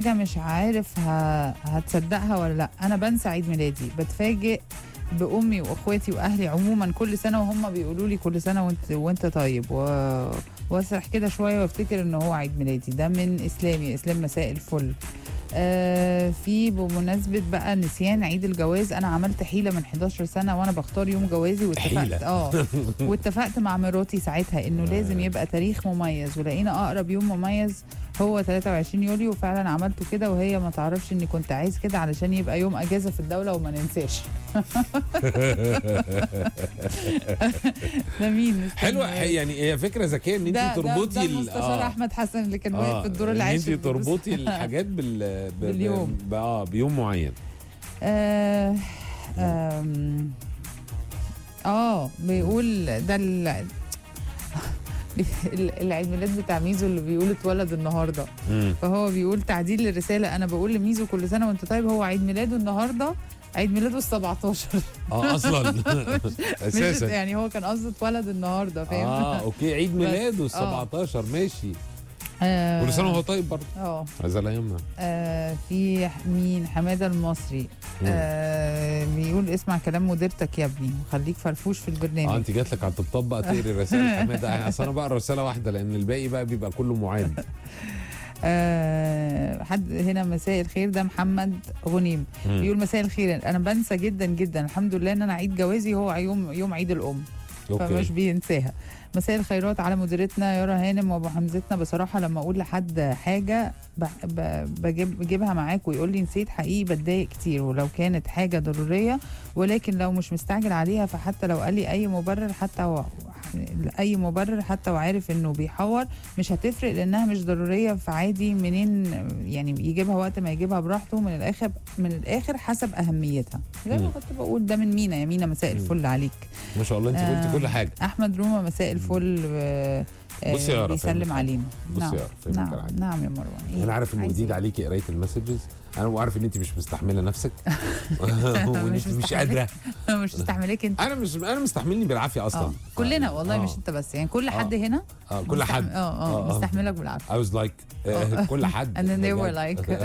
حاجه مش عارف ه... هتصدقها ولا لا انا بنسى عيد ميلادي بتفاجئ بامي واخواتي واهلي عموما كل سنه وهم بيقولوا لي كل سنه وانت وانت طيب و... واسرح كده شويه وافتكر ان هو عيد ميلادي ده من اسلامي اسلام مساء الفل آه في بمناسبة بقى نسيان عيد الجواز أنا عملت حيلة من 11 سنة وأنا بختار يوم جوازي واتفقت حيلة. اه واتفقت مع مراتي ساعتها إنه لازم يبقى تاريخ مميز ولقينا أقرب يوم مميز هو 23 يوليو وفعلا عملته كده وهي ما تعرفش إني كنت عايز كده علشان يبقى يوم أجازة في الدولة وما ننساش ده مين استنى. حلوه يعني هي فكره ذكيه ان انت ده- ده- تربطي ده ال- المستشار آه. احمد حسن اللي كان واقف في الدور ان العاشر انت تربطي الحاجات بال ب- ب- باليوم. ب- اه بيوم معين آه آم، اه بيقول ده ال- ال- العيد ميلاد بتاع ميزو اللي بيقول اتولد النهارده مم. فهو بيقول تعديل للرساله انا بقول لميزو كل سنه وانت طيب هو عيد ميلاده النهارده عيد ميلاده ال 17 اه اصلا مش اساسا يعني هو كان قصده اتولد النهارده فاهم اه اوكي عيد ميلاده ال آه. 17 ماشي آه، كل سنه وهو طيب برضه اه عايز الايام آه، في مين حماده المصري آه بيقول اسمع كلام مديرتك يا ابني وخليك فرفوش في البرنامج اه انت جات لك على الطبطاب بقى تقري الرسائل حماده اصل انا بقرا رساله واحده لان الباقي بقى بيبقى كله معاد آه حد هنا مساء الخير ده محمد غنيم مم. بيقول مساء الخير انا بنسى جدا جدا الحمد لله ان انا عيد جوازي هو يوم يوم عيد الام فمش اوكي بينساها مساء الخيرات على مديرتنا يارا هانم وابو حمزتنا بصراحه لما اقول لحد حاجه ب- ب- بجيب بجيبها معاك ويقول لي نسيت حقيقي بتضايق كتير ولو كانت حاجه ضروريه ولكن لو مش مستعجل عليها فحتى لو قال لي اي مبرر حتى و... اي مبرر حتى وعارف انه بيحور مش هتفرق لانها مش ضروريه فعادي منين يعني يجيبها وقت ما يجيبها براحته من الاخر من الاخر حسب اهميتها زي ما مم. كنت بقول ده من مينا يا مينا مساء مم. الفل عليك ما شاء الله انت قلتي آه، كل حاجه احمد روما مساء الفل آه، آه، بصي يا رب، بيسلم فهمت. علينا بصي نعم يا رب، فهمت نعم الحاجة. نعم يا مروان إيه؟ انا عارف انه عايز جديد إيه؟ عليكي قرايه المسجز انا وعارف ان انت مش مستحمله نفسك وان مش انت مش مستحملة. قادره مش مستحملك انت انا مش انا مستحملني بالعافيه اصلا اه كلنا والله آه. مش انت بس يعني كل حد هنا اه كل مستحم- حد اه اه مستحملك بالعافيه I was like آه. كل حد And then they were بجد. like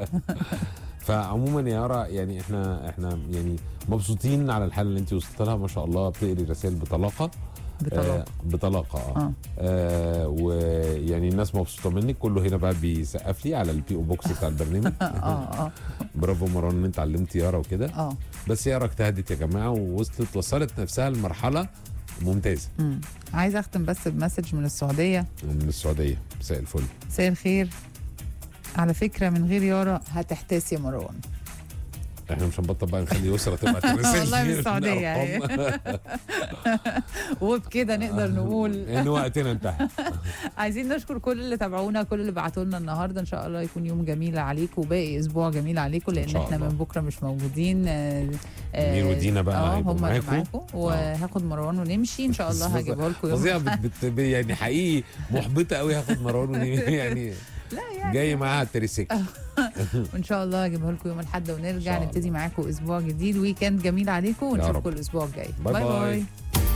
فعموما يا يارا يعني احنا احنا يعني مبسوطين على الحاله اللي انت وصلت لها ما شاء الله بتقري رسائل بطلاقه بطلاقه آه بطلاقه اه, اه آه ويعني الناس مبسوطه منك كله هنا بقى بيسقف لي على البي او بوكس بتاع البرنامج اه اه برافو مروان ان انت علمت يارا وكده اه بس يارا اجتهدت يا جماعه ووصلت وصلت نفسها لمرحله ممتازه مم. عايزه اختم بس بمسج من السعوديه من السعوديه مساء الفل مساء الخير على فكره من غير يارا هتحتاس يا مروان احنا مش هنبطل بقى نخلي يسرا تبعت الرسائل والله دي من السعودية بالأرقام. وبكده نقدر نقول ان وقتنا انتهى عايزين نشكر كل اللي تابعونا كل اللي بعتوا لنا النهارده ان شاء الله يكون يوم جميل عليكم وباقي اسبوع جميل عليكم لان شاء احنا الله. من بكره مش موجودين آه، آه، أمير ودينا بقى اه هيبقوا هم اللي معاكم. معاكم وهاخد مروان ونمشي ان شاء الله هجيبها لكم يوم فظيعه بت بت يعني حقيقي محبطه قوي هاخد مروان ونيمي يعني لا يعني جاي معاها التريسيكل وان شاء الله هجيبها لكم يوم الاحد إن ونرجع شاء نبتدي الله. معاكم اسبوع جديد ويكند جميل عليكم ونشوفكم رب. الاسبوع الجاي باي باي.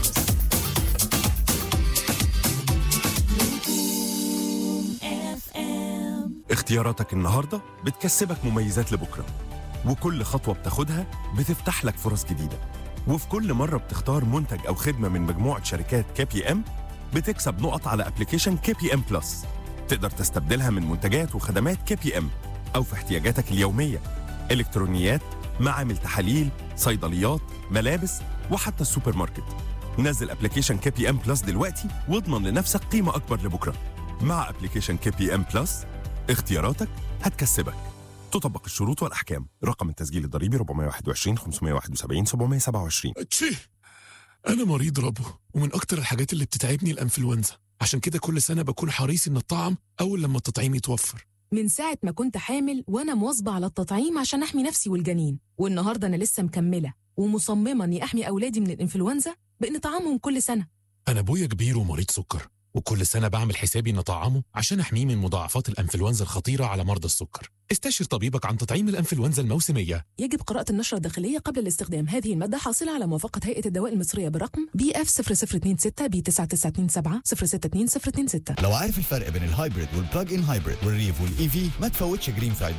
اختياراتك النهاردة بتكسبك مميزات لبكرة وكل خطوة بتاخدها بتفتح لك فرص جديدة وفي كل مرة بتختار منتج أو خدمة من مجموعة شركات كي بي ام بتكسب نقط على ابلكيشن كي بي ام بلس تقدر تستبدلها من منتجات وخدمات كي بي ام أو في احتياجاتك اليومية إلكترونيات معامل تحاليل صيدليات ملابس وحتى السوبر ماركت نزل ابلكيشن كي بي ام بلس دلوقتي واضمن لنفسك قيمة أكبر لبكرة مع ابلكيشن كي بي ام بلس اختياراتك هتكسبك تطبق الشروط والأحكام رقم التسجيل الضريبي 421 571 727 تشي أنا مريض ربو ومن أكتر الحاجات اللي بتتعبني الأنفلونزا عشان كده كل سنة بكون حريص إن الطعم أول لما التطعيم يتوفر من ساعة ما كنت حامل وأنا مواظبة على التطعيم عشان أحمي نفسي والجنين والنهاردة أنا لسه مكملة ومصممة إني أحمي أولادي من الإنفلونزا بإن طعامهم كل سنة أنا أبويا كبير ومريض سكر وكل سنة بعمل حسابي إن أطعمه عشان أحميه من مضاعفات الأنفلونزا الخطيرة على مرضى السكر استشر طبيبك عن تطعيم الأنفلونزا الموسمية يجب قراءة النشرة الداخلية قبل الاستخدام هذه المادة حاصلة على موافقة هيئة الدواء المصرية برقم بي اف 0026 بي 9927 062 026 لو عارف الفرق بين الهايبريد والبلاج ان هايبريد والريف والاي في ما تفوتش جرين فرايداي